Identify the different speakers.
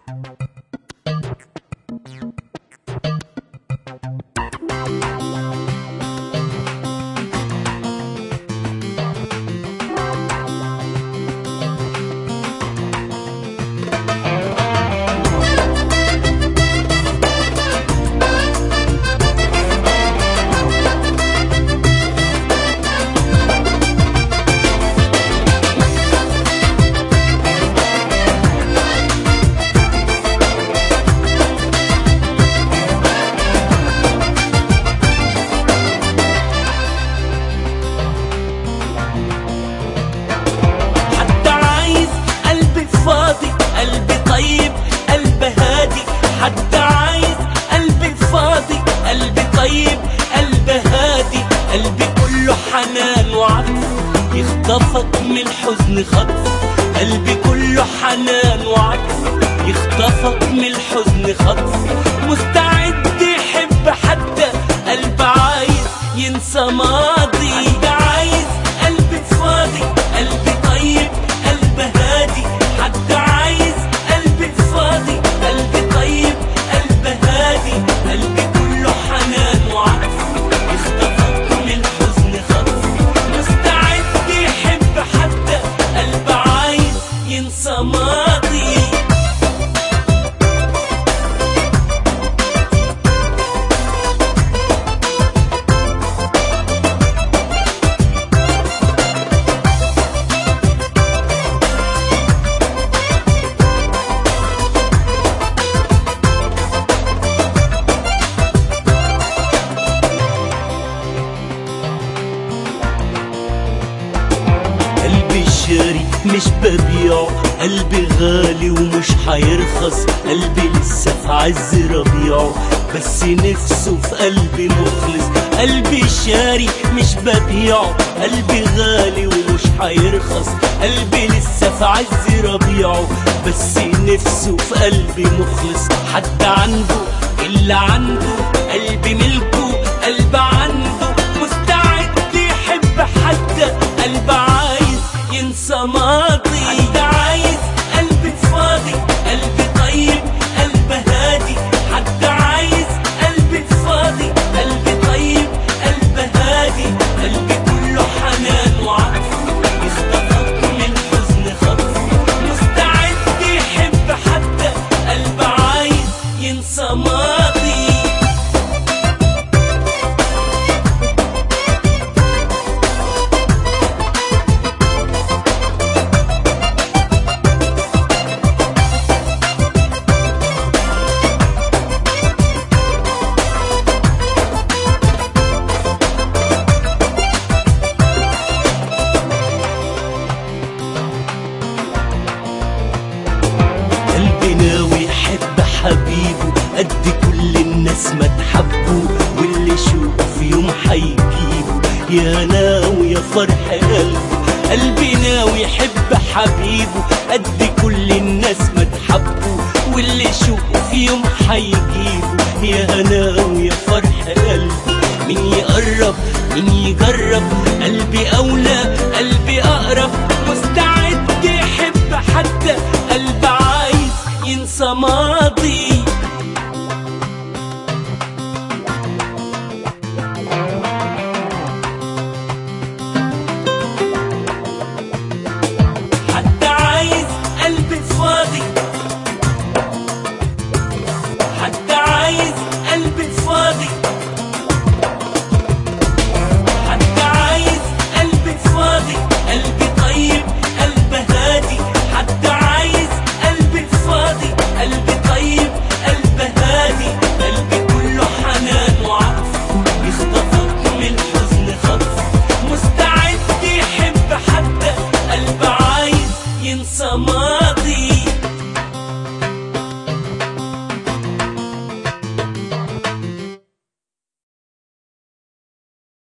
Speaker 1: حتى عايز قلبي فاضي قلبي طيب قلبي هادي حتى عايز قلبي فاضي قلبي طيب قلبي هادي قلبي كله حنان وعطف يخطفك من الحزن خطف قلبي كله حنان وعطف يخطفك من الحزن خطف مستعد يحب حتى قلب عايز ينسى ماضي حتى عايز قلبي فاضي قلبي طيب قلبي هادي حتى عايز قلبي فاضي قلبي طيب قلبي هادي قلبي كله حنان وعطف يخطفك من الحزن خطف مستعد يحب حتى قلب عايز ينسى ماضي قلبي شاري مش ببيعه قلبي غالي ومش هيرخص قلبي لسه في عز ربيعه بس نفسه في قلبي مخلص قلبي شاري مش ببيعه قلبي غالي ومش هيرخص قلبي لسه في عز ربيعه بس نفسه في قلبي مخلص حد عنده إلا عنده قلبي ملكه قلب عنده مستعد يحب حتى قلب عايز ينسى ماضي حد عايز قلبي فاضي قلبي طيب قلبي هادي حد عايز قلبي فاضي قلبي طيب قلبي هادي قلبي كله حنان وعطف يخطفك من الحزن خطف مستعد يحب حتى قلب عايز ينسى ماضي قلبي ناوي يحب حبيبه قد كل الناس ما تحبه واللي شوف يوم حيجيبه يا ناوي يا فرح قلبه قلبي ناوي يحب حبيبه قد كل الناس ما تحبه واللي شوف يوم حيجيبه يا ناوي يا فرح قلبه مين يقرب مين يجرب قلبي أولى قلبي أقرب مستعد يحب حتى قلب عايز ينسى ماضي حتى عايز قلبي فاضي حتى عايز قلبي فاضي حتى عايز قلبي فاضي قلبي طيب قلبي هادي حتى عايز قلبي فاضي قلبي طيب قلبي هادي قلبي كله حنان وعطف يخطفك من الحزن خطف مستعد يحب حتى قلب عايز ينسى ماضي